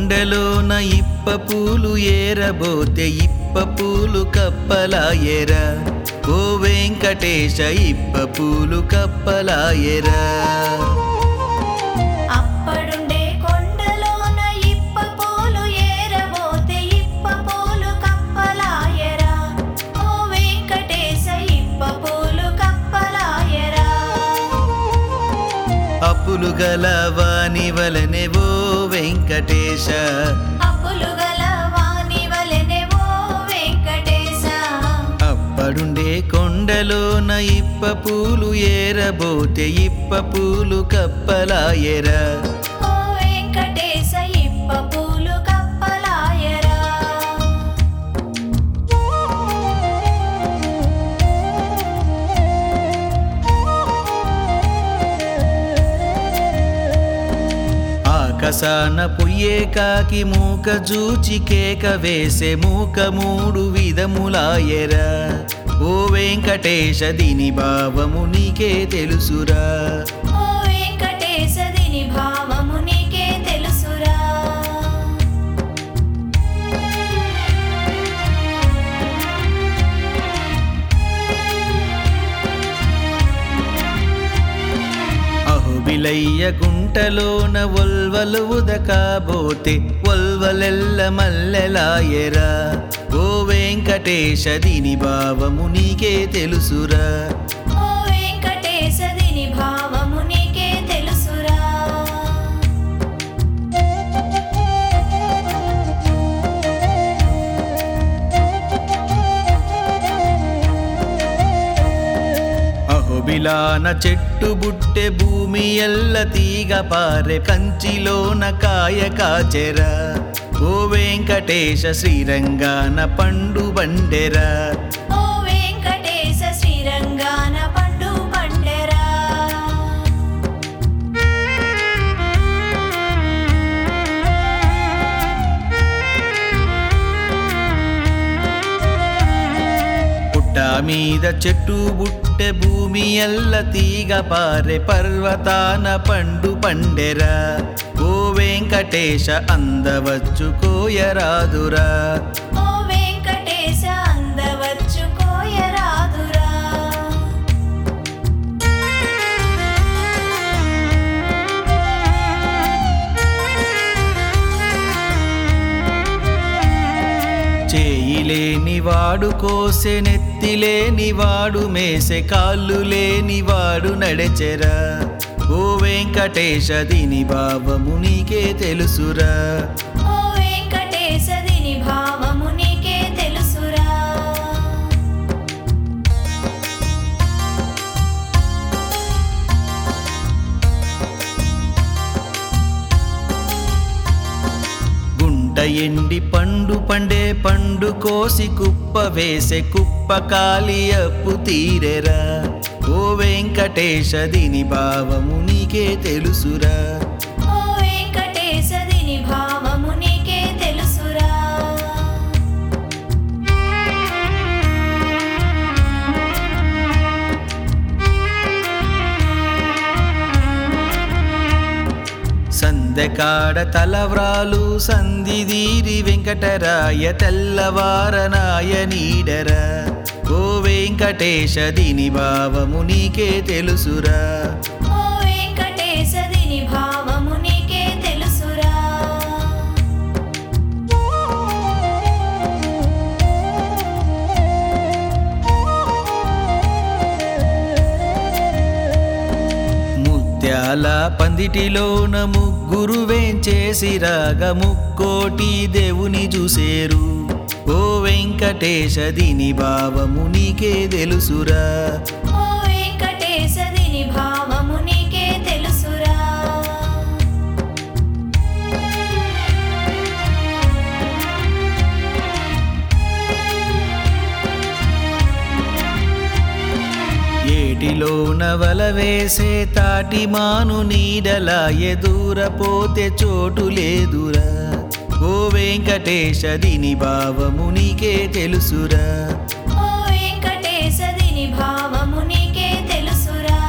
కొండలోన ఇప్ప పూలు ఏరబోతే ఇప్ప పూలు కప్పలాయరా ఓ వెంకటేశ ఇప్ప పూలు కప్పలాయరా అప్పుడుండే కొండలోన ఇప్ప పూలు ఏరబోతే ఇప్ప పూలు కప్పలాయరా ఓ వెంకటేశ ఇప్ప పూలు కప్పలాయరా అప్పులు గల వాని వలనే ఓ వెంకటేశ అప్పులు గల వాని వలెనే ఓ వెంకటేశ అప్పుడుండే కొండలోన ఇప్ప పూలు ఏరబోతే ఇప్ప పూలు కప్పలాయరా ఓ వెంకటేశ ఇప్ప పూలు కప్పలాయరా ఆకసాన పొయ్యే కాకి మూక జూచి కేక వేసే మూక మూడు విధములాయరా ఓ వెంకటేశ దీని భావము నీకే తెలుసురా ఓ వెంకటేశ దీని భావము నీకే తెలుసురా అహుబిలయ్య గుంటలోన ఒల్వలు ఉదకాబోతే ఒల్వలెల్ల మల్లెలాయరా ఓ వెంకటేశ దీని భావము నీకే తెలుసురా ఓ వెంకటేశ దీని భావము నీకే తెలుసురా అహుబిలాన చెట్టు బుట్టె భూమి ఎల్ల తీగ పారె కంచిలోన కాయ కాచెరా ఓ వెంకటేశ శ్రీరంగాన పండు బండెరా ఓ వెంకటేశ శ్రీరంగాన పండు పండెరా పుట్ట మీద చెట్టు బుట్టె భూమి ఎల్ల తీగ పారె పర్వతాన పండు పండెరా ఓ వెంకటేశ అందవచ్చు కోయరాదురా ఓ వెంకటేశ అందవచ్చు కోయరాదురా చేయి లేని వాడు కోసె నెత్తి లేని వాడు మేసె కాళ్ళు లేని వాడు నడచెరా ఓ వెంకటేశ దీని భావము నీకే తెలుసురా ఓ వెంకటేశ దీని భావము నీకే తెలుసురా గుంట ఎండి పండు పండే పండు కోసి కుప్ప వేసే కుప్ప కాలి అప్పు తీరెరా ఓ వెంకటేశ దీని భావము నీకే తెలుసురా ఓ వెంకటేశ దీని భావము నీకే తెలుసురా సందెకాడ తలవ్రాలు సంధిదీరి వెంకటరాయ తెల్లవారనాయ నీడరా ఓ వెంకటేశ దీని భావము నీకే తెలుసురా ఓ వెంకటేశ దీని భావము నీకే తెలుసురా ముత్యాల పందిటిలోన ముగ్గురు వేంచేసిరాగ ముక్కోటి దేవుని చూసేరు ఓ వెంకటేశ దీని భావము నీకే తెలుసురా ఓ వెంకటేశ దీని భావము నీకే తెలుసురా ఏటిలోన వల వేసే తాటి మాను నీడలా ఎదురపోతే చోటు లేదురా ఓ వెంకటేశ దీని భావము నీకే తెలుసురా ఓ వెంకటేశ దీని భావము నీకే తెలుసురా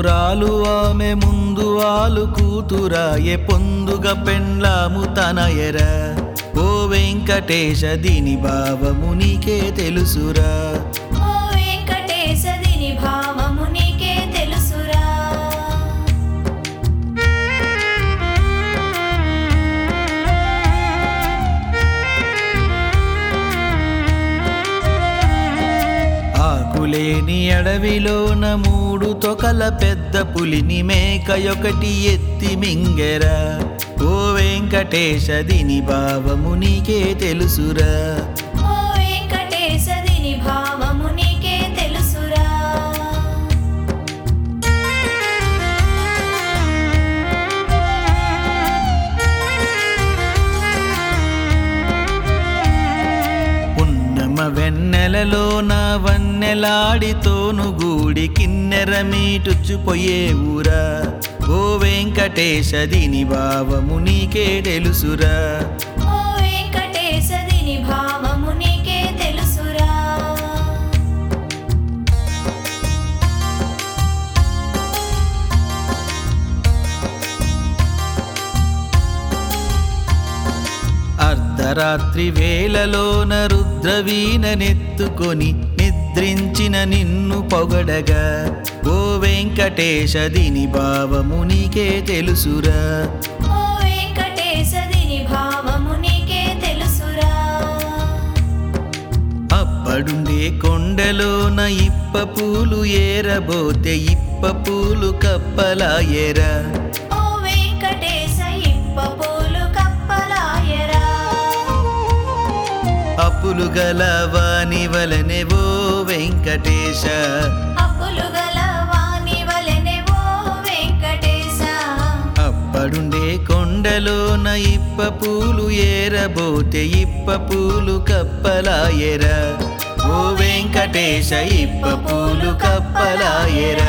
భక్తురాలు ఆమె ముందు ఆలు కూతురాయే పొందుగ పెండ్లాము తన ఎర ఓ వెంకటేశ దీని భావము నీకే తెలుసురా ఓ వెంకటేశ దీని భావము నీకే తెలుసురా ఆకులేని అడవిలోన మూడు తొకల పెద్ద పులిని మేకయొకటి ఎత్తి మింగెర ఓ వెంకటేశ దీని భావము నీకే తెలుసురా ఓ వెంకటేశ దీని భావము నీకే తెలుసురా ఉన్నమ వెన్నెలలోన వన్నెలాడితోను గూడి కిన్నెర మీటుచ్చుపోయే ఊరా ఓ వెంకటేశ దీని భావము నీకే తెలుసురా ఓ వెంకటేశ దీని భావము నీకే తెలుసురా అర్ధరాత్రి వేళలోన రుద్రవీణనెత్తుకొని నిద్రించిన నిన్ను పొగడగా ఓ వెంకటేశ దీని భావము నీకే తెలుసురా ఓ వెంకటేశ దీని భావము నీకే తెలుసురా అప్పడుండే కొండలోన ఇప్ప పూలు ఏరబోతే ఇప్ప పూలు కప్పలాయరా ఓ వెంకటేశ ఇప్ప పూలు కప్పలాయరా అప్పులు గల వాని వలనే ఓ వెంకటేశ అప్పులు గల వాని వలెనే ఓ వెంకటేశ అప్పడుండే కొండలోన ఇప్ప పూలు ఏరబోతే ఇప్ప పూలు కప్పలాయరా ఓ వెంకటేశ ఇప్ప పూలు కప్పలాయరా